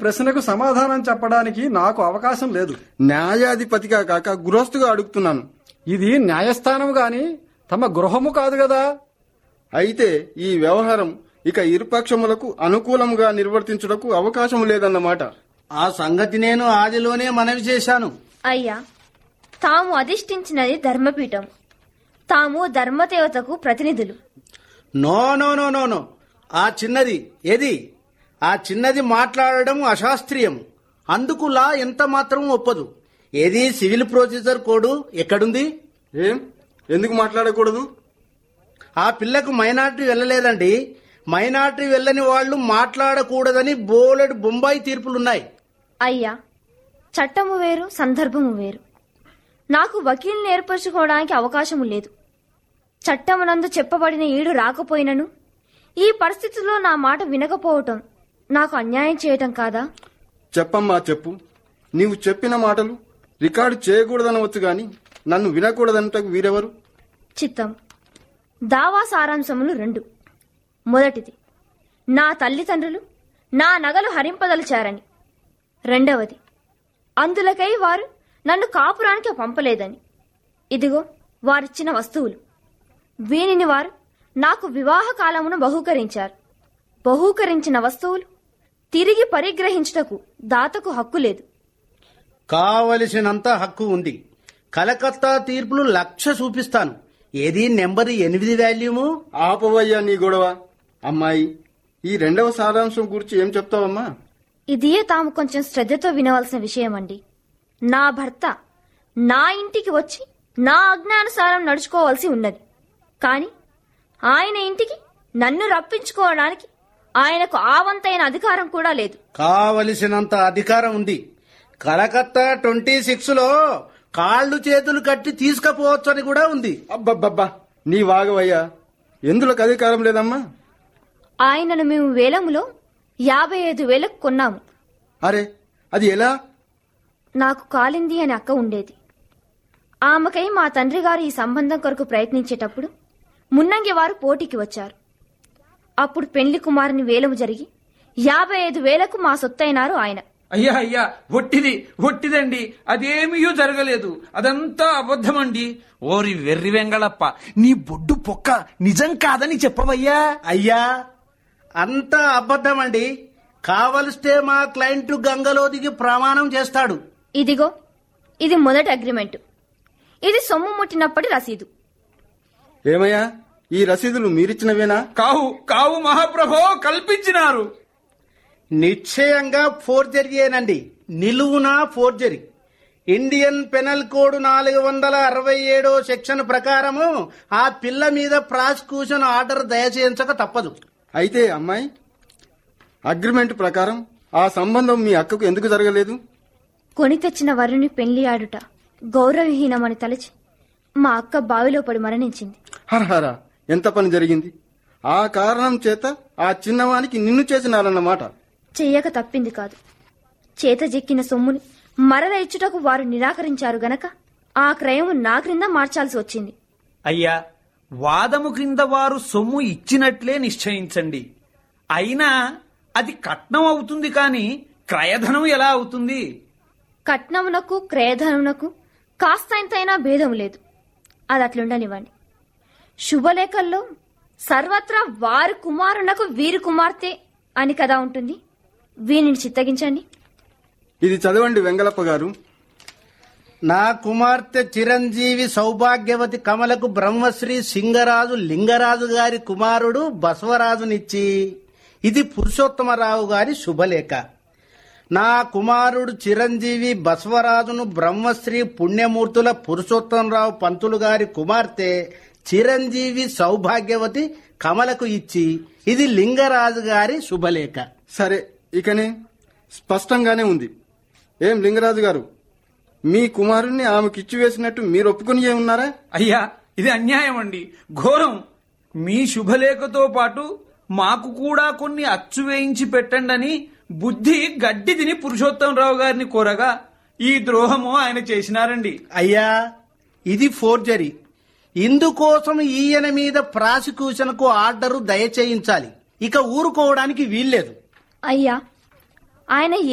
ప్రశ్నకు సమాధానం చెప్పడానికి నాకు అవకాశం లేదు న్యాయాధిపతిగా కాక గృహస్థుగా అడుగుతున్నాను ఇది న్యాయస్థానం గాని తమ గృహము కాదు కదా అయితే ఈ వ్యవహారం ఇక ఇరుపక్షములకు అనుకూలముగా నిర్వర్తించుటకు అవకాశం లేదన్నమాట ఆ సంగతి నేను ఆదిలోనే మనవి చేశాను అయ్యా తాము అధిష్ఠించినది ధర్మపీఠం తాము ధర్మదేవతకు ప్రతినిధులు no no no no no ఆ చిన్నది ఏది ఆ చిన్నది మాట్లాడడం అశాస్త్రీయం అందుకు లా ఎంత మాత్రం ఒప్పదు ఏది సివిల్ ప్రొసీజర్ కోడ్ ఎక్కడుంది ఏం ఎందుకు మాట్లాడకూడదు ఆ పిల్లకు మైనార్టీ వెళ్ళలేదండి మైనార్టీ వెళ్ళని వాళ్ళు మాట్లాడకూడదని బోలెడు బొంబాయి తీర్పులున్నాయి అయ్యా చట్టము వేరు సందర్భము వేరు నాకు వకీల్ని ఏర్పరచుకోవడానికి అవకాశము లేదు చట్టమునందు చెప్పబడిన ఈడు రాకపోయినను ఈ పరిస్థితిలో నా మాట వినకపోవటం నాకు అన్యాయం చేయటం కాదా చెప్పమ్మా చెప్పు నీవు చెప్పిన మాటలు రికార్డు చేయకూడదనవచ్చు గాని నన్ను వినకూడదంటకు వీరెవరు చిత్తం దావా సారాంశములు రెండు మొదటిది నా తల్లిదండ్రులు నా నగలు హరింపదలిచారని రెండవది అందులకై వారు నన్ను కాపురానికి పంపలేదని ఇదిగో వారిచ్చిన వస్తువులు వీనిని వారు నాకు వివాహ కాలమును బహూకరించారు బహూకరించిన వస్తువులు తిరిగి పరిగ్రహించుటకు దాతకు హక్కు లేదు కావలసినంత హక్కు ఉంది కలకత్తా తీర్పులు లక్ష చూపిస్తాను ఏది నెంబర్ ఎనిమిది వాల్యూము ఆపవయ్యా నీ గొడవ అమ్మాయి ఈ రెండవ సారాంశం గురించి ఏం చెప్తావమ్మా ఇదియే తాము కొంచెం శ్రద్ధతో వినవలసిన విషయం అండి నా భర్త నా ఇంటికి వచ్చి నా అజ్ఞానుసారం నడుచుకోవాల్సి ఉన్నది కాని ఆయన ఇంటికి నన్ను రప్పించుకోవడానికి ఆయనకు ఆవంతైన అధికారం కూడా లేదు కావలసినంత అధికారం ఉంది కలకత్తా ట్వంటీ సిక్స్ లో కాళ్ళు చేతులు కట్టి తీసుకపోవచ్చు అని కూడా ఉంది అబ్బబ్బబ్బా నీ వాగవయ్యా ఎందులకు అధికారం లేదమ్మా ఆయనను మేము వేలములో యాభై ఐదు వేలకు కొన్నాము అరే అది ఎలా నాకు కాలింది అని అక్క ఉండేది ఆమెకై మా తండ్రి గారు ఈ సంబంధం కొరకు ప్రయత్నించేటప్పుడు మున్నంగి వారు పోటీకి వచ్చారు అప్పుడు పెళ్లి కుమారుని వేలము జరిగి యాభై ఐదు వేలకు మా సొత్తైనారు ఆయన అయ్యా అయ్యా ఒట్టిది ఒట్టిదండి అదేమీయూ జరగలేదు అదంతా అబద్ధమండి ఓరి వెర్రి వెంగళప్ప నీ బొడ్డు పొక్క నిజం కాదని చెప్పవయ్యా అయ్యా అంతా అబద్ధం అండి కావలిస్తే మా క్లయింట్ గంగలో దిగి ప్రమాణం చేస్తాడు ఇదిగో ఇది మొదటి అగ్రిమెంట్ ఇది సొమ్ము ముట్టినప్పటి రసీదు ఏమయ్యా ఈ రసీదులు మీరిచ్చినవేనా కావు కావు మహాప్రభో కల్పించినారు నిశ్చయంగా ఫోర్జరీయేనండి నిలువునా ఫోర్జరీ ఇండియన్ పెనల్ కోడ్ నాలుగు వందల అరవై ఏడో సెక్షన్ ప్రకారము ఆ పిల్ల మీద ప్రాసిక్యూషన్ ఆర్డర్ దయచేయించక తప్పదు అయితే అమ్మాయి అగ్రిమెంట్ ప్రకారం ఆ సంబంధం మీ అక్కకు ఎందుకు జరగలేదు కొని తెచ్చిన వరుని పెళ్లి ఆడుట గౌరవహీనమని తలచి మా అక్క బావిలో పడి మరణించింది హరహర ఎంత పని జరిగింది ఆ కారణం చేత ఆ చిన్నవానికి నిన్ను చేసినారన్నమాట చెయ్యక తప్పింది కాదు చేత చెక్కిన సొమ్ముని మరల ఇచ్చుటకు వారు నిరాకరించారు గనక ఆ క్రయము నా క్రింద మార్చాల్సి వచ్చింది అయ్యా వాదము క్రింద వారు సొమ్ము ఇచ్చినట్లే నిశ్చయించండి అయినా అది కట్నం అవుతుంది కాని క్రయధనం ఎలా అవుతుంది కట్నమునకు క్రయధనమునకు కాస్తంతైనా భేదం లేదు అది అట్లుండనివ్వండి శుభలేఖల్లో సర్వత్రా వారి కుమారునకు వీరి కుమార్తె అని కదా ఉంటుంది వీనిని చిత్తగించండి ఇది చదవండి వెంగళప్ప గారు నా కుమార్తె చిరంజీవి సౌభాగ్యవతి కమలకు బ్రహ్మశ్రీ సింగరాజు లింగరాజు గారి కుమారుడు బసవరాజునిచ్చి ఇది పురుషోత్తమరావు గారి శుభలేఖ నా కుమారుడు చిరంజీవి బసవరాజును బ్రహ్మశ్రీ పుణ్యమూర్తుల పురుషోత్తమరావు పంతులు గారి కుమార్తె చిరంజీవి సౌభాగ్యవతి కమలకు ఇచ్చి ఇది లింగరాజు గారి శుభలేఖ సరే ఇకనే స్పష్టంగానే ఉంది ఏం లింగరాజు గారు మీ కుమారుణ్ణి ఆమెకిచ్చి వేసినట్టు మీరు ఒప్పుకుని ఉన్నారా అయ్యా ఇది అన్యాయం అండి ఘోరం మీ శుభలేఖతో పాటు మాకు కూడా కొన్ని అచ్చు వేయించి పెట్టండి బుద్ధి గడ్డి తిని పురుషోత్తమరావు గారిని కోరగా ఈ ద్రోహము ఆయన చేసినారండి అయ్యా ఇది ఫోర్జరీ ఇందుకోసం ఈయన మీద ప్రాసిక్యూషన్కు ఆర్డరు దయచేయించాలి ఇక ఊరుకోవడానికి వీల్లేదు అయ్యా ఆయన